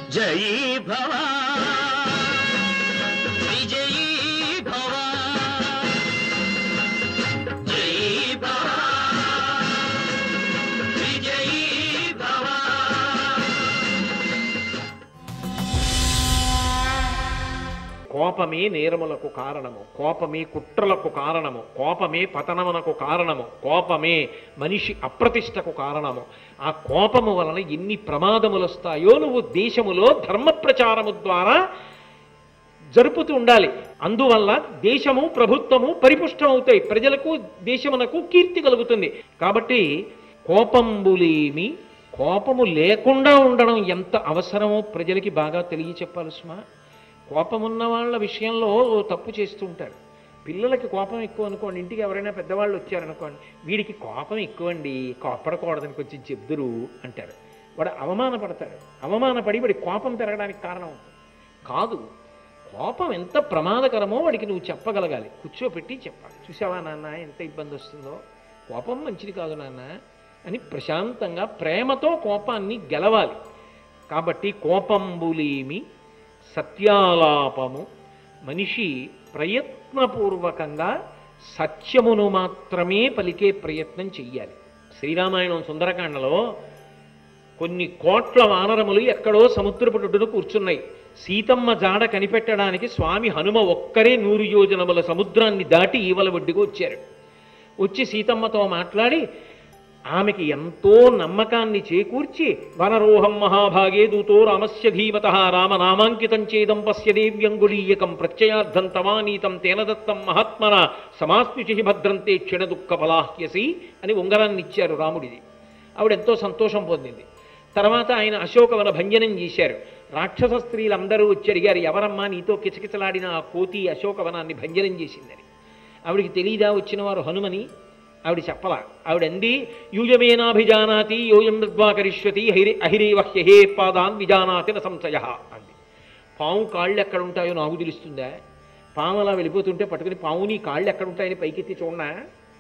జయీ భవ విజయీ భవ జయీ భవ విజయీ భవ కోపమే నేరములకు కారణము కోపమే కుట్రలకు కారణము కోపమే పతనమునకు కారణము కోపమే మనిషి అప్రతిష్టకు కారణము ఆ కోపము వలన ఎన్ని ప్రమాదములు వస్తాయో నువ్వు దేశములో ధర్మ ప్రచారము ద్వారా జరుపుతూ ఉండాలి అందువల్ల దేశము ప్రభుత్వము పరిపుష్టమవుతాయి ప్రజలకు దేశమునకు కీర్తి కలుగుతుంది కాబట్టి కోపంబులేమి కోపము లేకుండా ఉండడం ఎంత అవసరమో ప్రజలకి బాగా తెలియచెప్పాలి సుమా కోపమున్న వాళ్ళ విషయంలో ఓ తప్పు చేస్తూ ఉంటారు పిల్లలకి కోపం ఎక్కువ అనుకోండి ఇంటికి ఎవరైనా పెద్దవాళ్ళు వచ్చారనుకోండి వీడికి కోపం ఎక్కువండి కోపడకూడదని కొంచెం చెప్దురు అంటారు వాడు అవమానపడతాడు అవమానపడి వాడి కోపం పెరగడానికి కారణం అవుతుంది కాదు కోపం ఎంత ప్రమాదకరమో వాడికి నువ్వు చెప్పగలగాలి కూర్చోపెట్టి చెప్పాలి చూసావా నాన్న ఎంత ఇబ్బంది వస్తుందో కోపం మంచిది కాదు నాన్న అని ప్రశాంతంగా ప్రేమతో కోపాన్ని గెలవాలి కాబట్టి కోపంబులేమి సత్యాలాపము మనిషి ప్రయత్నపూర్వకంగా సత్యమును మాత్రమే పలికే ప్రయత్నం చెయ్యాలి శ్రీరామాయణం సుందరకాండలో కొన్ని కోట్ల వానరములు ఎక్కడో సముద్రపుటుడును కూర్చున్నాయి సీతమ్మ జాడ కనిపెట్టడానికి స్వామి హనుమ ఒక్కరే నూరు యోజనముల సముద్రాన్ని దాటి ఈవల ఒడ్డుకు వచ్చారు వచ్చి సీతమ్మతో మాట్లాడి ఆమెకి ఎంతో నమ్మకాన్ని చేకూర్చి వనరోహం మహాభాగే దూతో రామస్య ధీమత రామనామాంకితం చేదం పశ్య దేవ్యంగుళీయకం ప్రత్యయార్థం తమానీతం తేన దత్తం మహాత్మన సమాస్మిషి భద్రంతే క్షణ దుఃఖ ఫలాహ్యసి అని ఉంగరాన్ని ఇచ్చారు రాముడిది ఆవిడెంతో సంతోషం పొందింది తర్వాత ఆయన అశోకవన భంజనం చేశారు రాక్షస స్త్రీలందరూ వచ్చి అడిగారు ఎవరమ్మా నీతో కిచకిచలాడిన ఆ కోతి అశోకవనాన్ని భంజనం చేసిందని ఆవిడికి తెలియదా వచ్చిన వారు హనుమని ఆవిడ చెప్పలా ఆవిడంది యూయమేనాభిజానాతి యోయం మృద్వా కరిష్యతి హైరి అహిరేవ హ్యహే పాదాన్ విజానాతి న సంశయ అంది పాము కాళ్ళు ఎక్కడ ఉంటాయో నాకు తెలుస్తుందా పాము అలా వెళ్ళిపోతుంటే పట్టుకుని పాము నీ కాళ్ళు ఎక్కడ ఉంటాయని పైకెత్తి చూడనా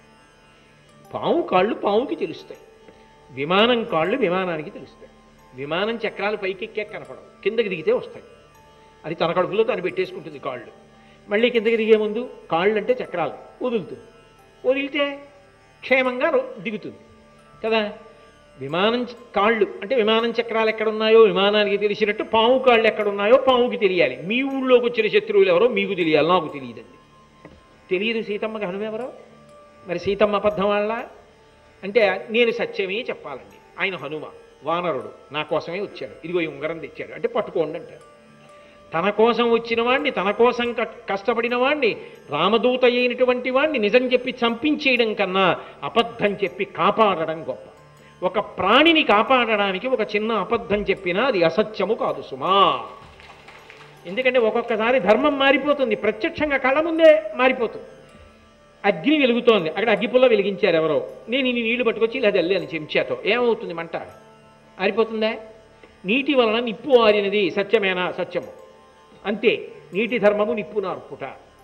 పాము కాళ్ళు పాముకి తెలుస్తాయి విమానం కాళ్ళు విమానానికి తెలుస్తాయి విమానం చక్రాలు పైకెక్కే కనపడవు కిందకి దిగితే వస్తాయి అది తన కడుపులో తను పెట్టేసుకుంటుంది కాళ్ళు మళ్ళీ కిందకి దిగే ముందు కాళ్ళు అంటే చక్రాలు వదులుతుంది వదిలితే క్షేమంగా రో- దిగుతుంది కదా విమానం చ- కాళ్ళు అంటే విమానం చక్రాలు ఎక్కడున్నాయో విమానానికి తెలిసినట్టు పాము కాళ్ళు ఎక్కడున్నాయో పాముకి తెలియాలి మీ ఊళ్ళోకి వచ్చిన శత్రువులు ఎవరో మీకు తెలియాలి నాకు తెలియదండి తెలియదు సీతమ్మకి హనుమెవరో మరి సీతమ్మ అబద్ధం వాళ్ళ అంటే నేను సత్యమే చెప్పాలండి ఆయన హనుమ వానరుడు నా కోసమే వచ్చాడు ఇదిగో ఈ ఉంగరం తెచ్చాడు అంటే పట్టుకోండి అంటారు తన కోసం వచ్చిన వాడిని తన కోసం కట్- కష్టపడిన వాడిని రామదూత అయినటువంటి వాడిని నిజం చెప్పి చంపించేయడం కన్నా అబద్ధం చెప్పి కాపాడడం గొప్ప ఒక ప్రాణిని కాపాడడానికి ఒక చిన్న అబద్ధం చెప్పినా అది అసత్యము కాదు సుమా ఎందుకంటే ఒక్కొక్కసారి ధర్మం మారిపోతుంది ప్రత్యక్షంగా కళ్ళ ముందే మారిపోతుంది అగ్ని వెలుగుతోంది అక్కడ అగ్గిపుల్ల వెలిగించారు ఎవరో నేను ఇన్ని నీళ్లు పట్టుకొచ్చి ఇలా జల్లాను చెంచాతో ఏమవుతుంది మంట ఆరిపోతుందా నీటి వలన నిప్పు ఆరినది సత్యమేనా సత్యము అంతే నీటి ధర్మము నిప్పు నార్పుట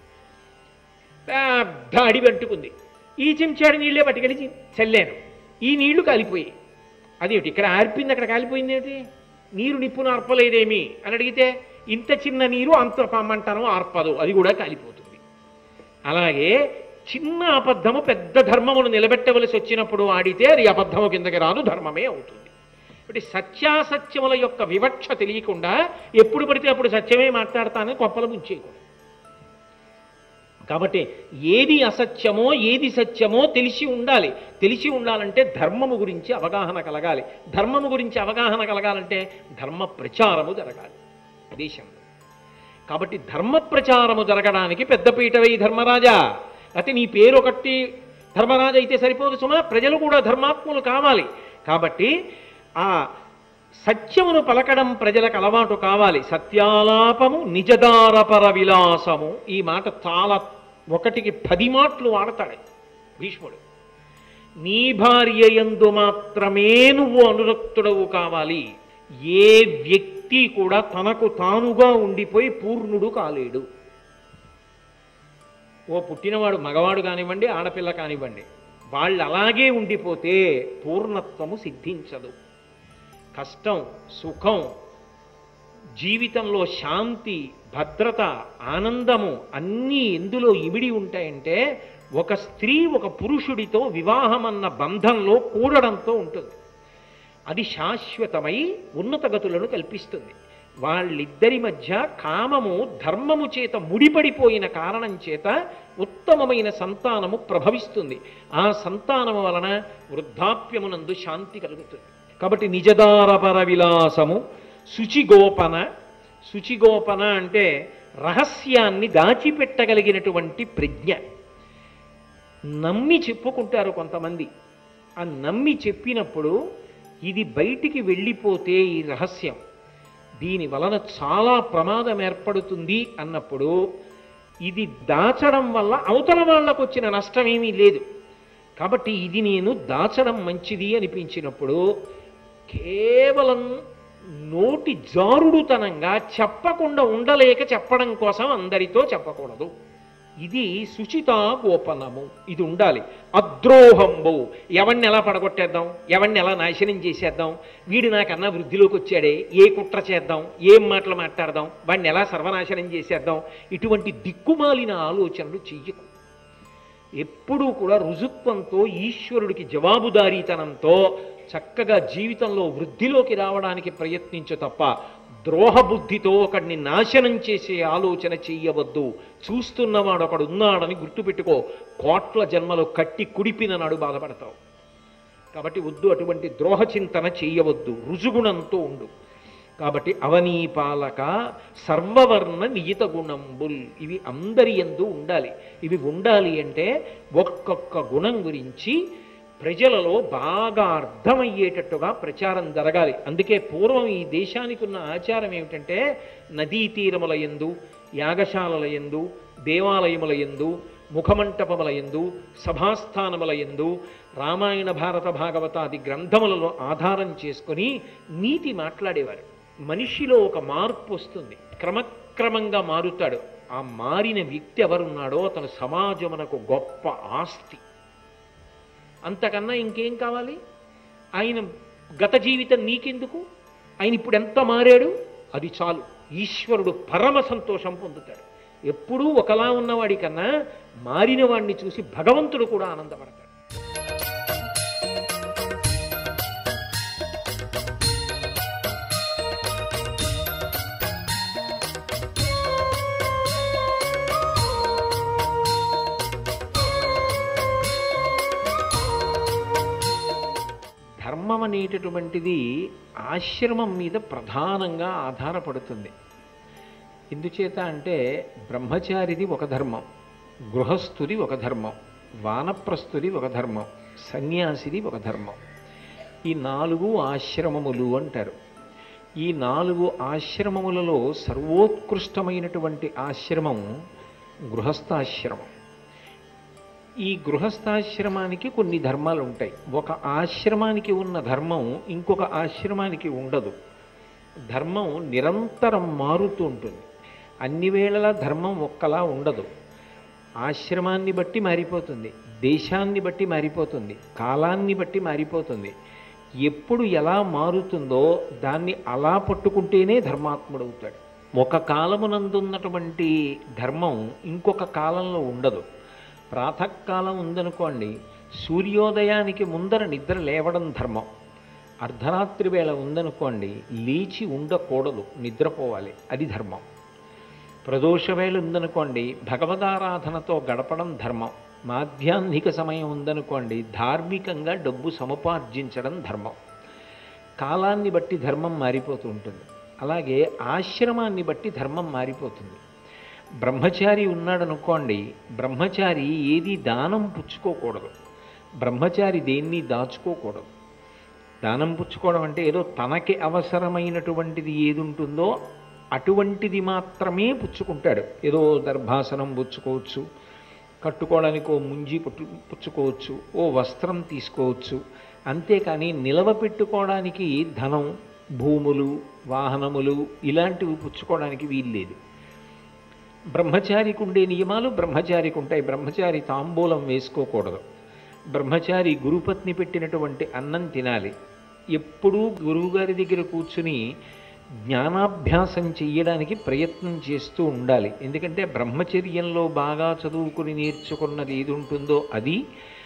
పెద్ద అడివి అంటుకుంది ఈ చెంచాడు నీళ్ళే పట్టుకెళ్ళి చల్లాను ఈ నీళ్లు కాలిపోయాయి అదేమిటి ఇక్కడ ఆర్పింది అక్కడ కాలిపోయింది ఏమిటి నీరు నిప్పు నార్పలేదేమి అని అడిగితే ఇంత చిన్న నీరు అంత పమ్మంటాను ఆర్పదు అది కూడా కాలిపోతుంది అలాగే చిన్న అబద్ధము పెద్ద ధర్మమును నిలబెట్టవలసి వచ్చినప్పుడు ఆడితే అది అబద్ధము కిందకి రాదు ధర్మమే అవుతుంది కాబట్టి సత్యాసత్యముల యొక్క వివక్ష తెలియకుండా ఎప్పుడు పడితే అప్పుడు సత్యమే మాట్లాడతానని కొప్పలు ముంచేయకూడదు కాబట్టి ఏది అసత్యమో ఏది సత్యమో తెలిసి ఉండాలి తెలిసి ఉండాలంటే ధర్మము గురించి అవగాహన కలగాలి ధర్మము గురించి అవగాహన కలగాలంటే ధర్మ ప్రచారము జరగాలి దేశంలో కాబట్టి ధర్మ ప్రచారము జరగడానికి పెద్దపీట వేయి ధర్మరాజా అయితే నీ పేరు ఒకటి ధర్మరాజు అయితే సరిపోదు సుమా ప్రజలు కూడా ధర్మాత్ములు కావాలి కాబట్టి ఆ సత్యమును పలకడం ప్రజలకు అలవాటు కావాలి సత్యాలాపము నిజదారపర విలాసము ఈ మాట చాలా ఒకటికి పది మాటలు వాడతాడు భీష్ముడు నీ భార్య యందు మాత్రమే నువ్వు అనురక్తుడవు కావాలి ఏ వ్యక్తి కూడా తనకు తానుగా ఉండిపోయి పూర్ణుడు కాలేడు ఓ పుట్టినవాడు మగవాడు కానివ్వండి ఆడపిల్ల కానివ్వండి వాళ్ళు అలాగే ఉండిపోతే పూర్ణత్వము సిద్ధించదు కష్టం సుఖం జీవితంలో శాంతి భద్రత ఆనందము అన్నీ ఎందులో ఇమిడి ఉంటాయంటే ఒక స్త్రీ ఒక పురుషుడితో వివాహం అన్న బంధంలో కూడడంతో ఉంటుంది అది శాశ్వతమై ఉన్నత గతులను కల్పిస్తుంది వాళ్ళిద్దరి మధ్య కామము ధర్మము చేత ముడిపడిపోయిన కారణం చేత ఉత్తమమైన సంతానము ప్రభవిస్తుంది ఆ సంతానము వలన వృద్ధాప్యమునందు శాంతి కలుగుతుంది కాబట్టి నిజదారపర విలాసము శుచిగోపన శుచిగోపన అంటే రహస్యాన్ని దాచిపెట్టగలిగినటువంటి ప్రజ్ఞ నమ్మి చెప్పుకుంటారు కొంతమంది ఆ నమ్మి చెప్పినప్పుడు ఇది బయటికి వెళ్ళిపోతే ఈ రహస్యం దీని వలన చాలా ప్రమాదం ఏర్పడుతుంది అన్నప్పుడు ఇది దాచడం వల్ల అవతల వాళ్ళకు వచ్చిన నష్టం ఏమీ లేదు కాబట్టి ఇది నేను దాచడం మంచిది అనిపించినప్పుడు కేవలం నోటి జారుడుతనంగా చెప్పకుండా ఉండలేక చెప్పడం కోసం అందరితో చెప్పకూడదు ఇది సుచితా గోపనము ఇది ఉండాలి అద్రోహంబు ఎవరిని ఎలా పడగొట్టేద్దాం ఎవరిని ఎలా నాశనం చేసేద్దాం వీడు నాకన్నా వృద్ధిలోకి వచ్చాడే ఏ కుట్ర చేద్దాం ఏం మాటలు మాట్లాడదాం వాడిని ఎలా సర్వనాశనం చేసేద్దాం ఇటువంటి దిక్కుమాలిన ఆలోచనలు చెయ్యకు ఎప్పుడూ కూడా రుజుత్వంతో ఈశ్వరుడికి జవాబుదారీతనంతో చక్కగా జీవితంలో వృద్ధిలోకి రావడానికి ప్రయత్నించు తప్ప ద్రోహబుద్ధితో ఒకడిని నాశనం చేసే ఆలోచన చెయ్యవద్దు చూస్తున్నవాడు ఒకడు ఉన్నాడని గుర్తుపెట్టుకో కోట్ల జన్మలో కట్టి కుడిపిన నాడు బాధపడతావు కాబట్టి వద్దు అటువంటి ద్రోహ చింతన చెయ్యవద్దు రుజుగుణంతో ఉండు కాబట్టి అవనీపాలక సర్వవర్ణ నియత గుణంబుల్ ఇవి అందరి ఎందు ఉండాలి ఇవి ఉండాలి అంటే ఒక్కొక్క గుణం గురించి ప్రజలలో బాగా అర్థమయ్యేటట్టుగా ప్రచారం జరగాలి అందుకే పూర్వం ఈ దేశానికి ఉన్న ఆచారం ఏమిటంటే నదీ తీరముల ఎందు యాగశాలల ఎందు దేవాలయముల ఎందు ముఖమంటపముల ఎందు సభాస్థానముల ఎందు రామాయణ భారత భాగవతాది గ్రంథములలో ఆధారం చేసుకొని నీతి మాట్లాడేవారు మనిషిలో ఒక మార్పు వస్తుంది క్రమక్రమంగా మారుతాడు ఆ మారిన వ్యక్తి ఎవరున్నాడో అతను సమాజమునకు గొప్ప ఆస్తి అంతకన్నా ఇంకేం కావాలి ఆయన గత జీవితం నీకెందుకు ఆయన ఇప్పుడు ఎంత మారాడు అది చాలు ఈశ్వరుడు పరమ సంతోషం పొందుతాడు ఎప్పుడూ ఒకలా ఉన్నవాడి కన్నా మారిన వాడిని చూసి భగవంతుడు కూడా ఆనందపడతాడు ధర్మం అనేటటువంటిది ఆశ్రమం మీద ప్రధానంగా ఆధారపడుతుంది ఎందుచేత అంటే బ్రహ్మచారిది ఒక ధర్మం గృహస్థుది ఒక ధర్మం వానప్రస్థుది ఒక ధర్మం సన్యాసిది ఒక ధర్మం ఈ నాలుగు ఆశ్రమములు అంటారు ఈ నాలుగు ఆశ్రమములలో సర్వోత్కృష్టమైనటువంటి ఆశ్రమం గృహస్థాశ్రమం ఈ గృహస్థాశ్రమానికి కొన్ని ధర్మాలు ఉంటాయి ఒక ఆశ్రమానికి ఉన్న ధర్మం ఇంకొక ఆశ్రమానికి ఉండదు ధర్మం నిరంతరం మారుతూ ఉంటుంది అన్ని వేళలా ధర్మం ఒక్కలా ఉండదు ఆశ్రమాన్ని బట్టి మారిపోతుంది దేశాన్ని బట్టి మారిపోతుంది కాలాన్ని బట్టి మారిపోతుంది ఎప్పుడు ఎలా మారుతుందో దాన్ని అలా పట్టుకుంటేనే ధర్మాత్ముడవుతాడు ఒక కాలమునందున్నటువంటి ధర్మం ఇంకొక కాలంలో ఉండదు ప్రాతకాలం ఉందనుకోండి సూర్యోదయానికి ముందర నిద్ర లేవడం ధర్మం అర్ధరాత్రి వేళ ఉందనుకోండి లేచి ఉండకూడదు నిద్రపోవాలి అది ధర్మం ప్రదోష వేళ ఉందనుకోండి భగవదారాధనతో గడపడం ధర్మం మాధ్యాహ్నిక సమయం ఉందనుకోండి ధార్మికంగా డబ్బు సముపార్జించడం ధర్మం కాలాన్ని బట్టి ధర్మం మారిపోతూ ఉంటుంది అలాగే ఆశ్రమాన్ని బట్టి ధర్మం మారిపోతుంది బ్రహ్మచారి ఉన్నాడనుకోండి బ్రహ్మచారి ఏది దానం పుచ్చుకోకూడదు బ్రహ్మచారి దేన్ని దాచుకోకూడదు దానం పుచ్చుకోవడం అంటే ఏదో తనకి అవసరమైనటువంటిది ఏది ఉంటుందో అటువంటిది మాత్రమే పుచ్చుకుంటాడు ఏదో దర్భాసనం పుచ్చుకోవచ్చు కట్టుకోవడానికి ఓ ముంజి పుట్టు పుచ్చుకోవచ్చు ఓ వస్త్రం తీసుకోవచ్చు అంతేకాని నిలవపెట్టుకోవడానికి ధనం భూములు వాహనములు ఇలాంటివి పుచ్చుకోవడానికి వీల్లేదు బ్రహ్మచారికి ఉండే నియమాలు బ్రహ్మచారికి ఉంటాయి బ్రహ్మచారి తాంబూలం వేసుకోకూడదు బ్రహ్మచారి గురుపత్ని పెట్టినటువంటి అన్నం తినాలి ఎప్పుడూ గురువుగారి దగ్గర కూర్చుని జ్ఞానాభ్యాసం చెయ్యడానికి ప్రయత్నం చేస్తూ ఉండాలి ఎందుకంటే బ్రహ్మచర్యంలో బాగా చదువుకుని నేర్చుకున్నది ఏది ఉంటుందో అది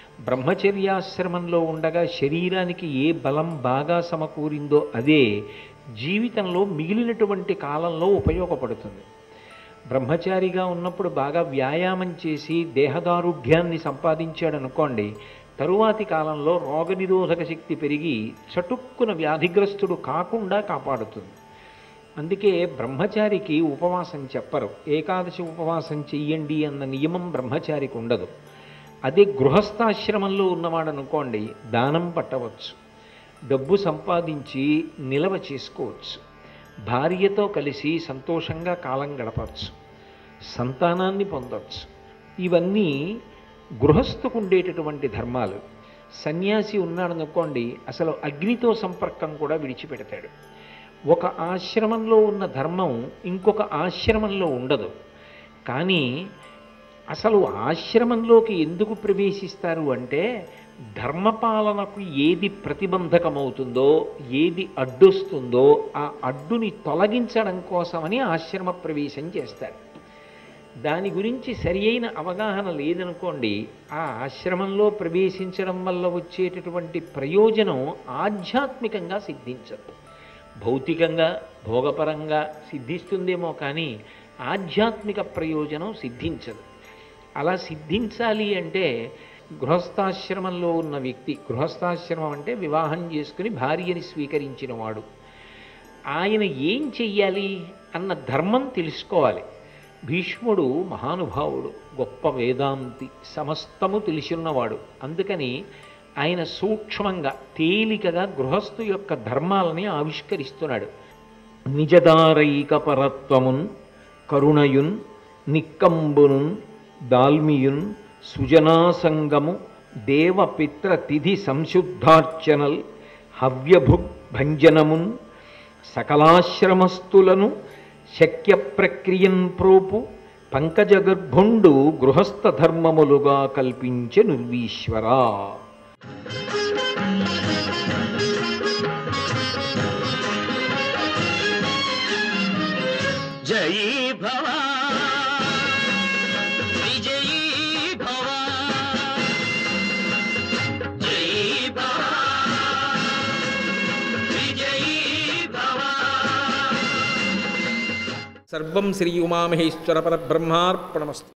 బ్రహ్మచర్యాశ్రమంలో ఉండగా శరీరానికి ఏ బలం బాగా సమకూరిందో అదే జీవితంలో మిగిలినటువంటి కాలంలో ఉపయోగపడుతుంది బ్రహ్మచారిగా ఉన్నప్పుడు బాగా వ్యాయామం చేసి దేహదారుఢ్యాన్ని సంపాదించాడు అనుకోండి తరువాతి కాలంలో రోగనిరోధక శక్తి పెరిగి చటుక్కున వ్యాధిగ్రస్తుడు కాకుండా కాపాడుతుంది అందుకే బ్రహ్మచారికి ఉపవాసం చెప్పరు ఏకాదశి ఉపవాసం చెయ్యండి అన్న నియమం బ్రహ్మచారికి ఉండదు అదే గృహస్థాశ్రమంలో ఉన్నవాడు అనుకోండి దానం పట్టవచ్చు డబ్బు సంపాదించి నిలవ చేసుకోవచ్చు భార్యతో కలిసి సంతోషంగా కాలం గడపచ్చు సంతానాన్ని పొందవచ్చు ఇవన్నీ గృహస్థుకు ఉండేటటువంటి ధర్మాలు సన్యాసి ఉన్నాడనుకోండి అసలు అగ్నితో సంపర్కం కూడా విడిచిపెడతాడు ఒక ఆశ్రమంలో ఉన్న ధర్మం ఇంకొక ఆశ్రమంలో ఉండదు కానీ అసలు ఆశ్రమంలోకి ఎందుకు ప్రవేశిస్తారు అంటే ధర్మపాలనకు ఏది ప్రతిబంధకమవుతుందో ఏది అడ్డొస్తుందో ఆ అడ్డుని తొలగించడం కోసమని ఆశ్రమ ప్రవేశం చేస్తారు దాని గురించి సరి అయిన అవగాహన లేదనుకోండి ఆ ఆశ్రమంలో ప్రవేశించడం వల్ల వచ్చేటటువంటి ప్రయోజనం ఆధ్యాత్మికంగా సిద్ధించదు భౌతికంగా భోగపరంగా సిద్ధిస్తుందేమో కానీ ఆధ్యాత్మిక ప్రయోజనం సిద్ధించదు అలా సిద్ధించాలి అంటే గృహస్థాశ్రమంలో ఉన్న వ్యక్తి గృహస్థాశ్రమం అంటే వివాహం చేసుకుని భార్యని స్వీకరించిన వాడు ఆయన ఏం చెయ్యాలి అన్న ధర్మం తెలుసుకోవాలి భీష్ముడు మహానుభావుడు గొప్ప వేదాంతి సమస్తము తెలిసిన్నవాడు అందుకని ఆయన సూక్ష్మంగా తేలికగా గృహస్థు యొక్క ధర్మాలని ఆవిష్కరిస్తున్నాడు నిజదారైక పరత్వమున్ కరుణయున్ నిక్కంబునున్ దాల్మియున్ సుజనాసంగము దేవపిత్ర తిథి సంశుద్ధార్చనల్ హవ్యభుగ్ భంజనమున్ సకలాశ్రమస్థులను శక్య ప్రక్రియన్ ప్రోపు పంకజగర్భుండు గృహస్థ ధర్మములుగా కల్పించె నిర్వీశ్వరా జయీ భవ విజయీ భవ జయీ భవ విజయీ భవ సర్వం శ్రీ ఉమామహేశ్వర పరబ్రహ్మార్పణమస్తు